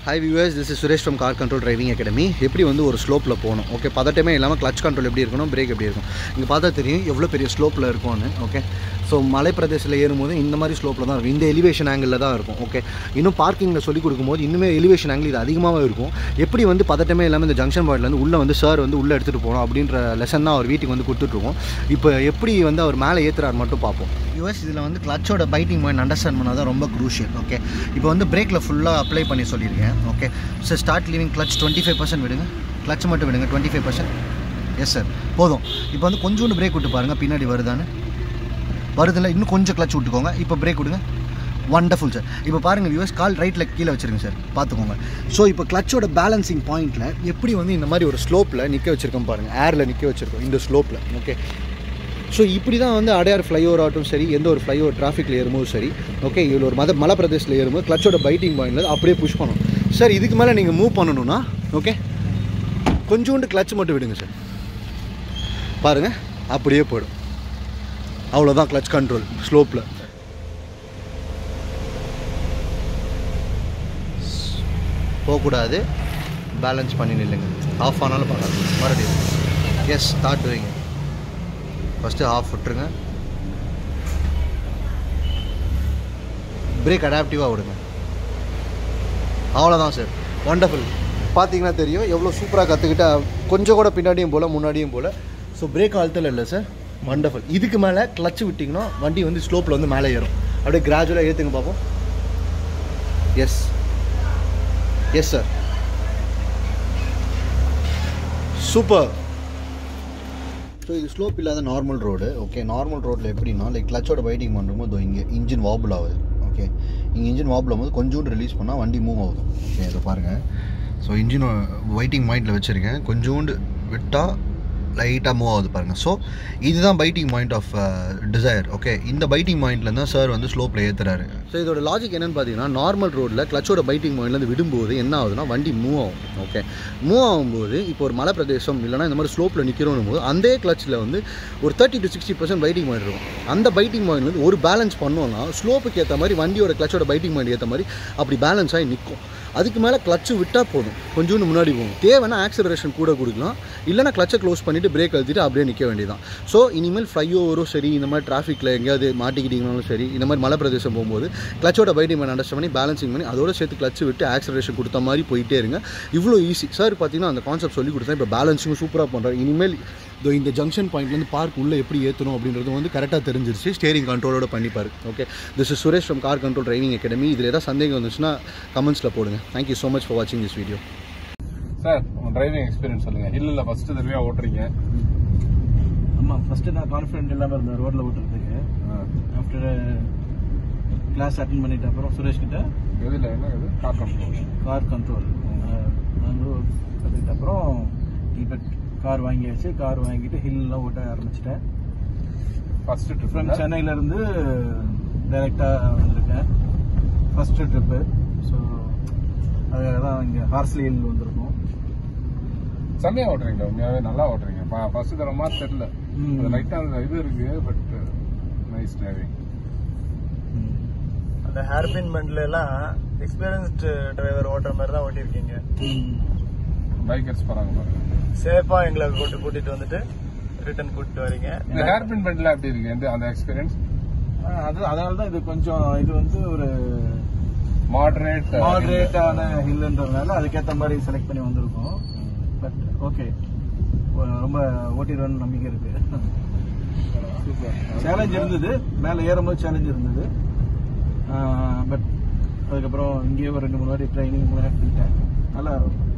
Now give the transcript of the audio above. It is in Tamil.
Hi viewers this is Suresh from Car Control Driving Academy எப்படி வந்து ஒரு ஸ்லோப்பில் போகணும் ஓகே பதட்டமே இல்லாமல் கிளச் கண்ட்ரோல் எப்படி இருக்கணும் பிரேக் எப்படி இருக்கும் இங்கே பார்த்தா தெரியும் எவ்வளோ பெரிய ஸ்லோப்பில் இருக்கும்னு ஓகே ஸோ மலை பிரதேசத்தில் ஏறும்போது இந்த மாதிரி ஸ்லோப்பில் தான் இருக்கும் இந்த எலிவேஷன் ஆங்கிளில் தான் இருக்கும் ஓகே இன்னும் பார்க்கிங்கில் சொல்லி கொடுக்கும்போது இன்னுமே எலிவேஷன் ஆங்கிள் இது அதிகமாகவே இருக்கும் எப்படி வந்து பதட்டமே இல்லாமல் இந்த ஜங்ஷன் பாயிண்ட்லேருந்து உள்ளே வந்து சார் வந்து உள்ளே எடுத்துகிட்டு போகணும் அப்படின்ற லெசன் தான் அவர் வீட்டுக்கு வந்து கொடுத்துட்ருக்கோம் இப்போ எப்படி வந்து அவர் மேலே ஏற்றுறாரு மட்டும் பார்ப்போம் யூஎஸ் இதில் வந்து கிளச்சோட பைட்டிங் பாயிண்ட் அண்டர்ஸ்டாண்ட் பண்ணால் தான் ரொம்ப க்ரூஷியல் ஓகே இப்போ வந்து பிரேக்கில் ஃபுல்லாக அப்ளை பண்ணி சொல்லியிருக்கேன் okay so start leaving clutch twenty five percent விடுங்க கிளச் மட்டும் விடுங்க twenty five percent yes sir போதும் இப்போ வந்து கொஞ்சோண்டு பிரேக் விட்டு பாருங்கள் பின்னாடி வருதான்னு வருதில்ல இன்னும் கொஞ்சம் கிளச் விட்டுக்கோங்க இப்போ பிரேக் விடுங்க வண்டர்ஃபுல் சார் இப்போ பாருங்கள் வியூவர்ஸ் கால் ரைட்டில் கீழே வச்சுருங்க சார் பார்த்துக்கோங்க ஸோ இப்போ கிளச்சோட பேலன்சிங் பாயிண்ட்டில் எப்படி வந்து இந்த மாதிரி ஒரு ஸ்லோப்பில் நிற்க வச்சுருக்கோம் பாருங்கள் ஏரில் நிற்க வச்சுருக்கோம் இந்த ஸ்லோப்பில் ஓகே ஸோ இப்படி தான் வந்து அடையார் ஃப்ளைஓவர் ஆகட்டும் சரி எந்த ஒரு ஃப்ளைஓவர் டிராஃபிக்கில் ஏறும்போது சரி ஓகே இதில் ஒரு மத மலை பிரதேசத்தில் ஏறும்போது கிளச்சோட பைட்டிங் பாயிண்டில் அப்படியே புஷ் பண்ணணும் சார் இதுக்கு மேலே நீங்கள் மூவ் பண்ணணும்னா ஓகே கொஞ்சோண்டு கிளச் மட்டும் விடுங்க சார் பாருங்கள் அப்படியே போயிடும் அவ்வளோதான் கிளச் கண்ட்ரோல் ஸ்லோப்பில் போகக்கூடாது பேலன்ஸ் பண்ணி நில்லுங்க ஆஃப் ஆனாலும் பரவாயில்ல மறுபடியும் எஸ் ஸ்டார்ட் வைங்க ஃபஸ்ட்டு ஆஃப் விட்டுருங்க பிரேக் அடாப்டிவாக விடுங்க அவ்வளோதான் சார் வண்டர்ஃபுல் பார்த்தீங்கன்னா தெரியும் எவ்வளோ சூப்பராக கற்றுக்கிட்டா கொஞ்சம் கூட பின்னாடியும் போல் முன்னாடியும் போல் ஸோ பிரேக் அழுத்தல இல்லை சார் வண்டர்ஃபுல் இதுக்கு மேலே கிளச்சு விட்டிங்கன்னா வண்டி வந்து ஸ்லோப்பில் வந்து மேலே ஏறும் அப்படியே கிராஜுவலாக ஏற்றுங்க பார்ப்போம் yes yes sir super so இது ஸ்லோப் இல்லாத நார்மல் ரோடு ஓகே நார்மல் ரோட்டில் எப்படின்னா லைக் கிளச்சோட பைட்டிங் பண்ணும்போது இங்கே இன்ஜின் வாபிள் ஆகுது ஓகே இங்கே இன்ஜின் வாபிள் ஆகும்போது கொஞ்சோண்டு ரிலீஸ் பண்ணால் வண்டி மூவ் ஆகுது ஓகே இதை பாருங்கள் ஸோ இன்ஜின் வெயிட்டிங் பாயிண்டில் வச்சுருக்கேன் கொஞ்சோண்டு விட்டால் லைட்டாக மூவ் ஆகுது பாருங்கள் ஸோ இதுதான் biting point of desire okay இந்த பைட்டிங் பாயிண்ட்டில் தான் சார் வந்து ஸ்லோப்பில் ஏற்றுறாரு ஸோ இதோட லாஜிக் என்னென்னு பார்த்தீங்கன்னா நார்மல் ரோட்டில் கிளச்சோட பைட்டிங் பாயிண்ட்லேருந்து விடும்போது என்ன ஆகுதுன்னா வண்டி மூவ் ஆகும் ஓகே மூவ் ஆகும்போது இப்போ ஒரு மலை பிரதேசம் இல்லைனா இந்த மாதிரி ஸ்லோப்பில் நிற்கிறோம் போது அந்த கிளச்சில் வந்து ஒரு thirty to sixty percent biting point இருக்கும் அந்த பைட்டிங் பாயிண்ட்லேருந்து ஒரு பேலன்ஸ் பண்ணோம்னா ஸ்லோப்புக்கு ஏற்ற மாதிரி வண்டியோட கிளச்சோட பைட்டிங் பாயிண்ட் ஏற்ற மாதிரி அப்படி பேலன்ஸ் ஆகி நிற்கும் அதுக்கு மேலே கிளச்சு விட்டால் போதும் கொஞ்சோண்டு முன்னாடி போகும் தேவைன்னா ஆக்சலரேஷன் கூட கொடுக்கலாம் இல்லைனா கிளச்சை க்ளோஸ் பண்ணிவிட்டு பிரேக் அழுத்திட்டு அப்படியே நிற்க வேண்டியதான் ஸோ இனிமேல் ஃப்ளைஓவரும் சரி இந்த மாதிரி டிராஃபிக்கில் எங்கேயாவது மாட்டிக்கிட்டீங்கனாலும் சரி இந்த மாதிரி மலை பிரதேசம் போகும்போது கிளச்சோட பைட்டிங் பண்ணி அண்டர்ஸ்ட் பண்ணி பேலன்சிங் பண்ணி அதோட சேர்த்து கிளச்சு விட்டு ஆக்சலரேஷன் கொடுத்த மாதிரி போயிட்டே இருங்க இவ்வளோ ஈஸி சார் பார்த்தீங்கன்னா அந்த கான்செப்ட் சொல்லி கொடுத்தா இப்போ பேலன்சிங்கும் சூப்பராக பண்ணுறாரு இனிமேல் இதோ இந்த ஜங்ஷன் பாயிண்ட்லேருந்து பார்க் உள்ளே எப்படி ஏற்றணும் அப்படின்றது வந்து கரெக்டாக தெரிஞ்சிருச்சு ஸ்டேரிங் கண்ட்ரோலோட பண்ணிப்பார் okay this is Suresh from Car Control Driving Academy இதில் ஏதாவது சந்தேகம் வந்துச்சுன்னா கமெண்ட்ஸில் போடுங்க தேங்க்யூ ஸோ மச் ஃபார் வாட்சிங் திஸ் வீடியோ சார் உங்க டிரைவிங் எக்ஸ்பீரியன்ஸ் சொல்லுங்க ஹில்லில் ஃபர்ஸ்ட் தடவையா ஓட்டுறீங்க ஆமாம் ஃபஸ்ட்டு நான் கான்ஃபிடென்ட் இல்லாமல் இருந்தேன் ரோட்டில் ஓட்டுறதுக்கு ஆஃப்டர் கிளாஸ் அட்டன் பண்ணிட்ட அப்புறம் சுரேஷ் கிட்ட எதுல என்ன இது கார் கண்ட்ரோல் கார் கண்ட்ரோல் நாங்களும் கற்றுக்கிட்ட அப்புறம் இப்போ கார் வாங்கியாச்சு கார் வாங்கிட்டு ஹில்லாம் ஓட்ட ஆரம்பிச்சிட்டேன் ஃபர்ஸ்ட் ஃப்ரம் ட்ரிப் சென்னையிலேருந்து டைரெக்டாக வந்திருக்கேன் ஃபஸ்ட்டு ட்ரிப்பு ஸோ அதுக்காக தான் இங்கே ஹார்ஸ்லி ஹில் வந்திருக்கோம் செம்மையா ஓட்டுறீங்க உண்மையாவே நல்லா ஓட்டுறீங்க ஃபர்ஸ்ட் தர மாதிரி தெரியல ம். அது லைட்டா அந்த இது இருக்கு பட் நைஸ் டிரைவிங் அந்த ஹேர்பின் பண்ட்ல எல்லாம் எக்ஸ்பீரியன்ஸ்டு டிரைவர் ஓட்டுற மாதிரி தான் ஓட்டிருக்கீங்க பைக்கர்ஸ் போறாங்க பாருங்க சேஃபா எங்களை கூட்டு கூட்டிட்டு வந்துட்டு ரிட்டர்ன் கூட்டிட்டு வரீங்க இந்த ஹேர் பின் பெண்ட்ல எப்படி இருக்கு எந்த அந்த எக்ஸ்பீரியன்ஸ் ஆ, அது அதனால தான் இது கொஞ்சம் இது வந்து ஒரு மாடரேட் மாடரேட்டான ஹில்ன்றதுனால அதுக்கேற்ற மாதிரி செலக்ட் பண்ணி வந்திருக்கோம் பட் ஓகே ரொம்ப ஓட்டிடுவேன்னு நம்பிக்கை இருக்கு சேலஞ்ச் இருந்தது மேலே ஏறும்போது சேலஞ்ச் இருந்தது பட் அதுக்கப்புறம் இங்கேயே ஒரு ரெண்டு மூணு வாட்டி ட்ரைனிங் பண்ணிட்டேன் நல்லா